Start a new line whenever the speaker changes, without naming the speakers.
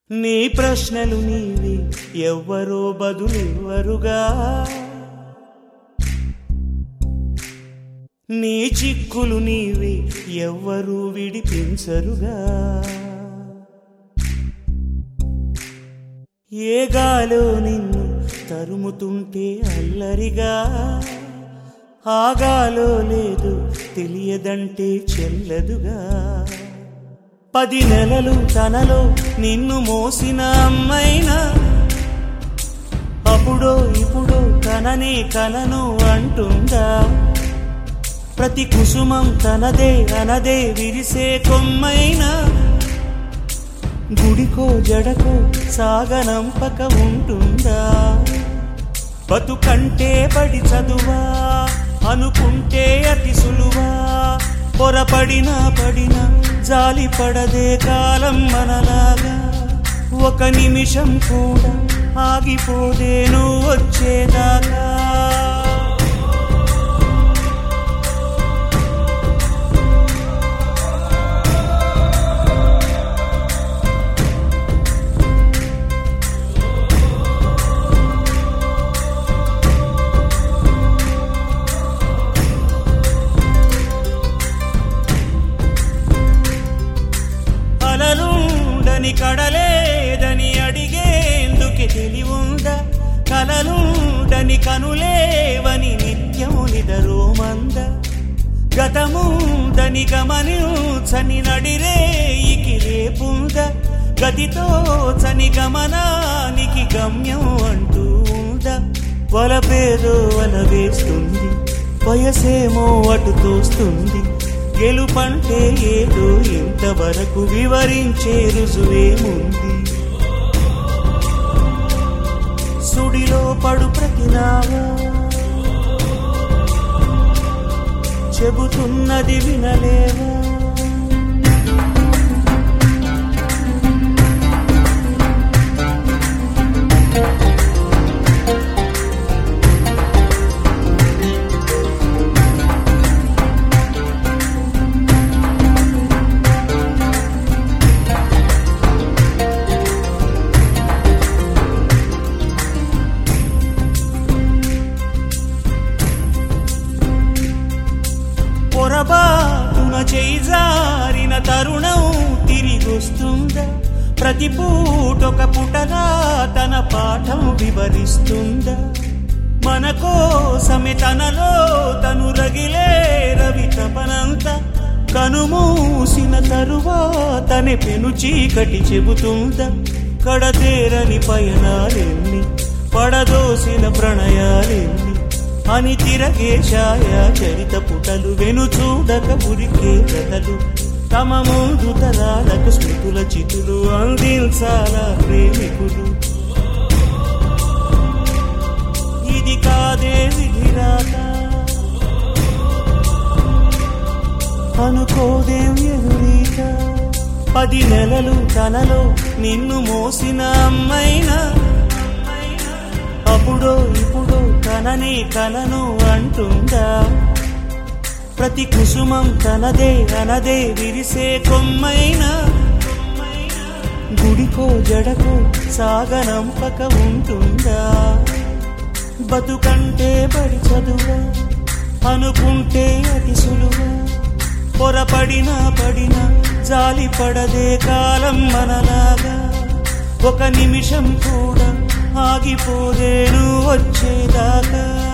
నీ ప్రశ్నలు నీవి ఎవ్వరో బదులెవ్వరుగా నీ చిక్కులు నీవి ఎవ్వరూ విడిపించరుగా ఏ గాలో నిన్ను తరుముతుంటే అల్లరిగా ఆగాలో లేదు తెలియదంటే చెల్లదుగా పది నెలలు తనలో నిన్ను మోసిన అమ్మైనా అప్పుడో ఇప్పుడో కననే కలను అంటుందా ప్రతి కుసుమం తనదే అనదే విరిసే కొమ్మైనా గుడికో జడకో సాగనంపక ఉంటుందా బతుకంటే పడి చదువా అనుకుంటే అతి సులువా పొరపడినా పడినా జాలి పడదే కాలం మనలాగా ఒక నిమిషం కూడా ఆగిపోదే నువ్వు వచ్చేదాకా కలలుండని కడలేదని అడిగేందుకే తెలివుందా కలలుండని కనులేవని నిత్యం నిదరోమంద గతముందని గమనించని నడిరేయికి రేపుంద గతితో చని గమనానికి గమ్యం అంటూ ఉందా వలపేదో వల వేస్తుంది వయసేమో అటు తోస్తుంది గెలుపంటే ఏదో ఇంతవరకు వివరించే రుజువేముంది సుడిలో పడు ప్రతినావా చెబుతున్నది వినలేవా పొరబాటున చేయి జారిన తరుణం తిరిగొస్తుందా ప్రతి పూటొక పుటగా తన పాఠం వివరిస్తుందా మన కోసమే తనలో తను రగిలే రవి తపనంత కనుమూసిన తరువాతనే పెను చీకటి చెబుతుందా కడతేరని పయనాలెన్ని పడదోసిన ప్రణయాలెన్ని అని తిరగే ఛాయా చరిత పుటలు వెను చూడక ఉరికే కథలు తమ ముందు తరాలకు స్మృతుల చితులు అందించాలా ప్రేమికులు ఇది కాదే విధిరాత అనుకోదేం ఎదురీత పది నెలలు తనలో నిన్ను మోసిన అమ్మైనా అప్పుడో ఇప్పుడో కననే కలను అంటుందా ప్రతి కుసుమం తనదే అనదే విరిసే కొమ్మైనా గుడికో జడకో సాగనంపక ఉంటుందా బతుకంటే బడి చదువా అనుకుంటే అతి సులువా పొరపడినా పడినా జాలి పడదే కాలం మనలాగా ఒక నిమిషం కూడా ఆగిపోదేను వచ్చేదాకా